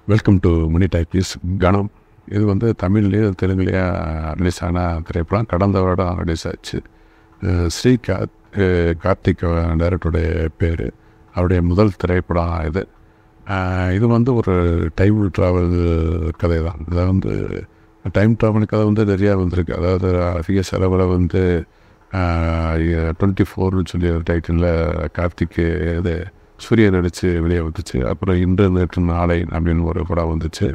Welcome to மணி டைப்பீஸ் கணம் இது வந்து தமிழ்லேயும் தெலுங்குலேயும் ரிலீஸ் ஆன திரைப்படம் கடந்த வருடம் ரிலீஸ் ஆச்சு அஹ் ஸ்ரீ கா அஹ் கார்த்திக் டைரக்டருடைய பேர் அவருடைய முதல் திரைப்படம் இது அஹ் இது வந்து ஒரு டைம் ட்ராவல் கதை தான் இதை வந்து டைம் ட்ராவல் கதை வந்து நிறையா வந்திருக்கு அதாவது அதிக செலவில் வந்து டுவெண்ட்டி ஃபோர்னு சொல்லி ஒரு டைட்டிலில் கார்த்திக் இது சூரிய நடித்து வெளியே வந்துச்சு அப்புறம் இன்று நேற்று நாளை அப்படின்னு ஒரு படம் வந்துச்சு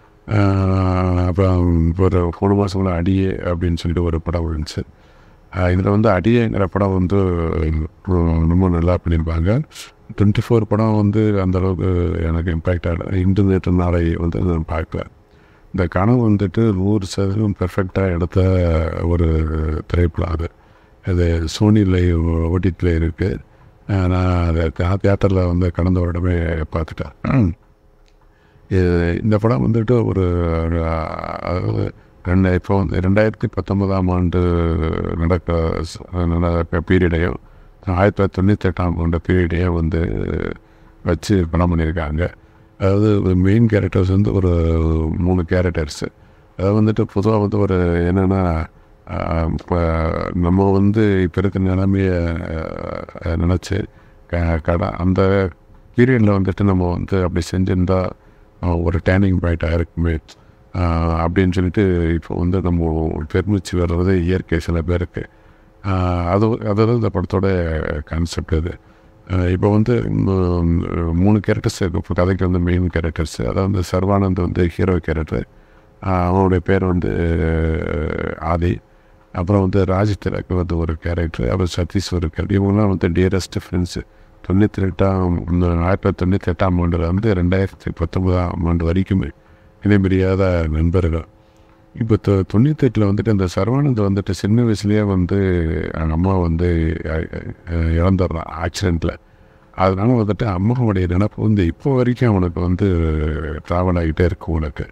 ஆஹ் அப்புறம் ஒரு மூணு மாதம் அடியே அப்படின்னு சொல்லிட்டு ஒரு படம் வந்துச்சு இதில் வந்து அடியேங்கிற படம் வந்து ரொம்ப நல்லா பண்ணியிருப்பாங்க டுவெண்ட்டி ஃபோர் படம் வந்து அந்த அளவுக்கு எனக்கு இம்பேக்ட் ஆகல இன்று நேற்று நாளை வந்து நான் பார்க்கல இந்த கனவு வந்துட்டு நூறு சதவீதம் பெர்ஃபெக்டாக எடுத்த ஒரு திரைப்படம் அது அது சோனியில் ஓடிடியில் இருக்குது நான் அதை தியேட்டரில் வந்து கடந்த வருடமே பார்த்துட்டேன் இது- இந்த படம் வந்துட்டு ஒரு ஒரு, அதாவது ரெண்டு இப்போ வந்து ரெண்டாயிரத்தி பத்தொன்பதாம் ஆண்டு நடக்க நடக்க பீரியடையும் ஆயிரத்தி தொள்ளாயிரத்தி தொண்ணூற்றி எட்டாம் ஆண்டு பீரியடையும் வந்து வச்சு படம் பண்ணியிருக்காங்க அதாவது மெயின் கேரக்டர்ஸ் வந்து ஒரு மூணு கேரக்டர்ஸு அது வந்துட்டு பொதுவாக வந்து ஒரு என்னென்னா இப்போ நம்ம வந்து இப்போ இருக்கிற நிலைமையை நினச்சி க கடை அந்த பீரியடில் வந்துட்டு நம்ம வந்து அப்படி செஞ்சிருந்தா அஹ், ஒரு டேர்னிங் பாயிண்ட்டாக இருக்குமே அஹ், அப்படின்னு சொல்லிட்டு இப்போ வந்து நம்ம பெருமிச்சு வர்றது இயற்கை சில பேருக்கு அஹ், அது அதாவது இந்த படத்தோட கான்செப்ட் இது அஹ், இப்போ வந்து ம், மூணு கேரக்டர்ஸ் இப்போ கதைக்கு வந்து மெயின் கேரக்டர்ஸ் அதாவது வந்து சர்வானந்த் வந்து ஹீரோ கேரக்டர் அவனுடைய பேர் வந்து அஹ், ஆதி அப்புறம் வந்து ராஜ் திலக் வந்து ஒரு கேரக்டர் அப்புறம் சதீஷ் ஒரு கேரக்டர் இவங்கெல்லாம் வந்து டியரஸ்ட் ஃப்ரெண்ட்ஸு தொண்ணூற்றி எட்டாம் இந்த ஆயிரத்தி தொள்ளாயிரத்தி தொண்ணூற்றி எட்டாம் ஆண்டில் வந்து ரெண்டாயிரத்தி பத்தொன்பதாம் ஆண்டு வரைக்குமே இணைபிரியாத நண்பர்கள் இப்போ தொ தொண்ணூத்தெட்டில் வந்துட்டு அந்த சரவானந்த் வந்துட்டு சின்ன வயசுலேயே வந்து அவங்க அம்மா வந்து அஹ், அஹ், இறந்துடுறான் ஆக்சிடெண்ட்டில் அதனால வந்துட்டு அம்மாவுடைய நினப்பு வந்து இப்போ வரைக்கும் அவனுக்கு வந்து ட்ராவல் ஆகிட்டே இருக்கும் உனக்கு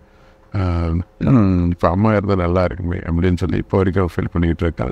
இப்போ அம்மா இருந்தால் நல்லா இருக்குமே அப்படின்னு சொல்லி இப்போ வரைக்கும் ஃபீல் பண்ணிக்கிட்டு இருக்கான்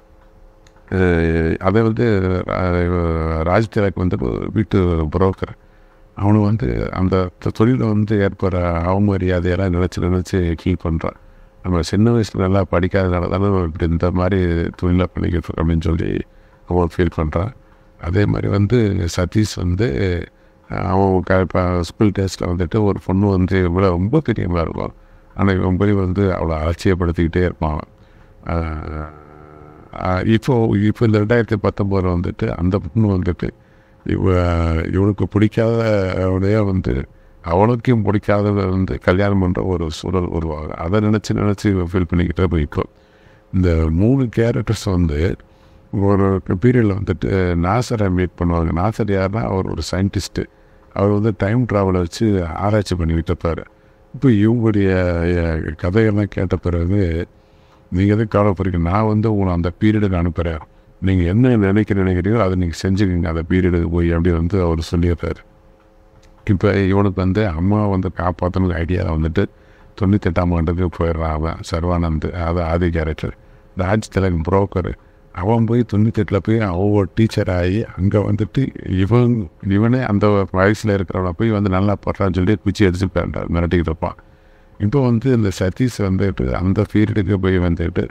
அஹ் அதை வந்து அஹ், ராஜ் திலக் வந்து ஒரு வீட்டு புரோக்கர் அவனு வந்து அந்த தொழிலை வந்து ஏற்படுற அவமரியாதையெல்லாம் நினச்சி நினச்சி கீழ் பண்ணுறான் நம்ம சின்ன வயசில் நல்லா படிக்காதனால தானே நம்ம இப்படி இந்த மாதிரி தொழிலை பண்ணிக்கிட்டு இருக்கோம் அப்படின்னு சொல்லி அவன் ஃபீல் பண்ணுறான் அதே மாதிரி வந்து சதீஷ் வந்து அஹ், அவன் க இப்போ ஸ்கூல் டேஸில் வந்துட்டு ஒரு பொண்ணு வந்து இவ்வளோ ரொம்ப பெரியமாக இருக்கும் ஆனால் இவன் போய் வந்து அவளை அலட்சியப்படுத்திக்கிட்டே இருப்பான் அவன். அஹ், ஆஹ் இப்போ இப்போ இந்த ரெண்டாயிரத்தி பத்தொம்போதில் வந்துட்டு அந்த பொண்ணு வந்துட்டு இவ இவனுக்கு பிடிக்காத அவனையே வந்து அவனுக்கும் பிடிக்காதத வந்து கல்யாணம் பண்ணுற ஒரு சூழல் உருவாகும் அதை நினச்சி நினச்சி ஃபீல் பண்ணிக்கிட்டே போய் இப்போ இந்த மூணு கேரக்டர்ஸ் வந்து ஒரு பீரியடில் வந்துட்டு நாசரை மீட் பண்ணுவாங்க நாசர் யாருன்னா அவர் ஒரு சயின்டிஸ்ட்டு அவர் வந்து டைம் ட்ராவலை வச்சு ஆராய்ச்சி பண்ணிக்கிட்டு இருப்பார் இப்போ இவங்களுடைய அஹ், கதையெல்லாம் கேட்ட பிறகு நீங்கள் எதுக்கு கவலைப்படுறீங்க நான் வந்து உங்களை அந்த பீரியடுக்கு அனுப்புகிறேன் நீங்கள் என்ன நினைக்க நினைக்கிறீங்களோ அதை நீங்கள் செஞ்சுக்கோங்க அந்த பீரியடுக்கு போய் அப்படி வந்து அவர் சொல்லிடுறாரு இப்போ இவனுக்கு வந்து அம்மா வந்து காப்பாற்றணும் ஐடியாவில் வந்துட்டு தொண்ணூத்தெட்டாம் ஆண்டுக்கு போயிடுறான் அவன் சர்வானந்த் அது ஆதி கேரக்டர் ராஜ் திலக் புரோக்கர் அவன் போய் தொண்ணூத்தெட்டில் போய் அவன் ஒரு டீச்சர் ஆகி அங்கே வந்துட்டு இவன் இவனே அந்த வயசில் இருக்கிறவனை போய் வந்து நல்லா போடுறான்னு சொல்லி குச்சி அடிச்சு மிரட்ட- மிரட்டிக்கிட்டு இருப்பான் இப்போ வந்து இந்த சதீஷ் வந்துட்டு அந்த பீரியடுக்கு போய் வந்துட்டு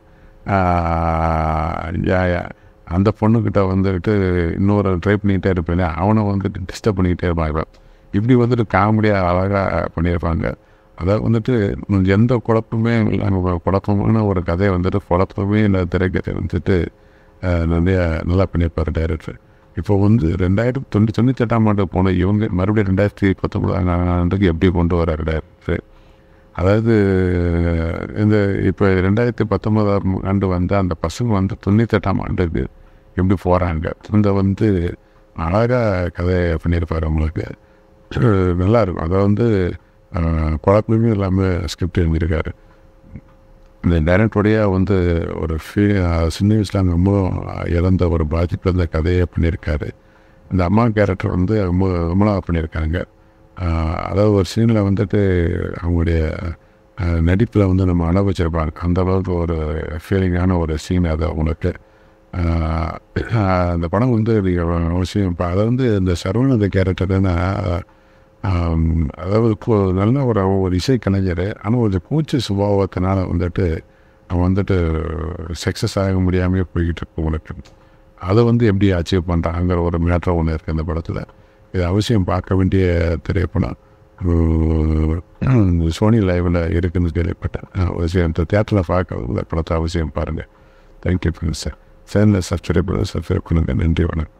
ஆஹ், யா- யா, அந்த பொண்ணுக்கிட்ட வந்துட்டு இன்னொரு ட்ரை பண்ணிக்கிட்டே இருப்பேன் அவனை வந்துட்டு டிஸ்டர்ப் பண்ணிக்கிட்டே இருப்பான் இவன் இப்படி வந்துட்டு காமெடியாக அழகாக பண்ணியிருப்பாங்க அதாவது வந்துட்டு எந்த குழப்பமே இல்லாமல் குழப்பமான ஒரு கதையை வந்துட்டு குழப்பமே இல்லை திரைக்கதை வந்துட்டு ஆஹ், நிறைய நல்லா பண்ணியிருப்பார் டைரக்டர் இப்போ வந்து ரெண்டாயிரத்தி தொண்ணூற்றி தொண்ணூற்றி எட்டாம் ஆண்டு போன இவங்க மறுபடியும் ரெண்டாயிரத்தி பத்தொன்பதாம் ஆண்டுக்கு எப்படி கொண்டு வராரு டைரக்டர் அதாவது இந்த இப்போ ரெண்டாயிரத்தி பத்தொன்பதாம் ஆண்டு வந்து அந்த பசங்க வந்து தொண்ணூத்தெட்டாம் ஆண்டுக்கு எப்படி போகிறாங்க இந்த வந்து அழகாக கதையை பண்ணியிருப்பார் அவங்களுக்கு நல்லா இருக்கும் அதை வந்து அஹ், குழப்பமே இல்லாமல் ஸ்கிரிப்ட் எழுதியிருக்காரு இந்த டைரக்டருடைய வந்து ஒரு ஃபீ சின்ன வயசில் அந்த அம்மா இழந்த ஒரு பாதிப்பு அந்த கதையை பண்ணியிருக்காரு இந்த அம்மா கேரக்டர் வந்து ரொம்ப ரொம்ப நல்லா பண்ணியிருக்காங்க ஆஹ் அதாவது ஒரு சீனில் வந்துட்டு அவங்களுடைய நடிப்பில் வந்து நம்ம அனுபவிச்சிருப்பாங்க அந்த அளவுக்கு ஒரு ஃபீலிங்கான ஒரு சீன் அது அவங்களுக்கு ஆஹ் அந்த படம் வந்து நீங்க அவசியம் இப்போ அதை வந்து இந்த சரவணந்த கேரக்டர்னா ஆம், அதாவது இப்போ நல்ல ஒரு அவன் ஒரு இசை கலைஞர் ஆனால் ஒரு கூச்ச சுபாவத்தினால வந்துட்டு அவன் வந்துட்டு சக்ஸஸ் ஆக முடியாமையே போய்கிட்டு இருக்கு உங்களுக்கு அதை வந்து எப்படி அச்சீவ் பண்ணுறாங்கிற ஒரு மேட்ரு ஒன்று இருக்குது இந்த படத்தில் இது அவசியம் பார்க்க வேண்டிய திரைப்படம் உம், சோனி லைவில் இருக்குன்னு கேள்விப்பட்டேன் அவசியம் இந்த தேட்டரில் பார்க்க இந்த படத்தை அவசியம் பாருங்கள் தேங்க்யூ சார் சேனலை சப்ஸ்கிரைப் பண்ணுங்கள் சப்ஸ்கிரைப் பண்ணுங்கள் நன்றி வணக்கம்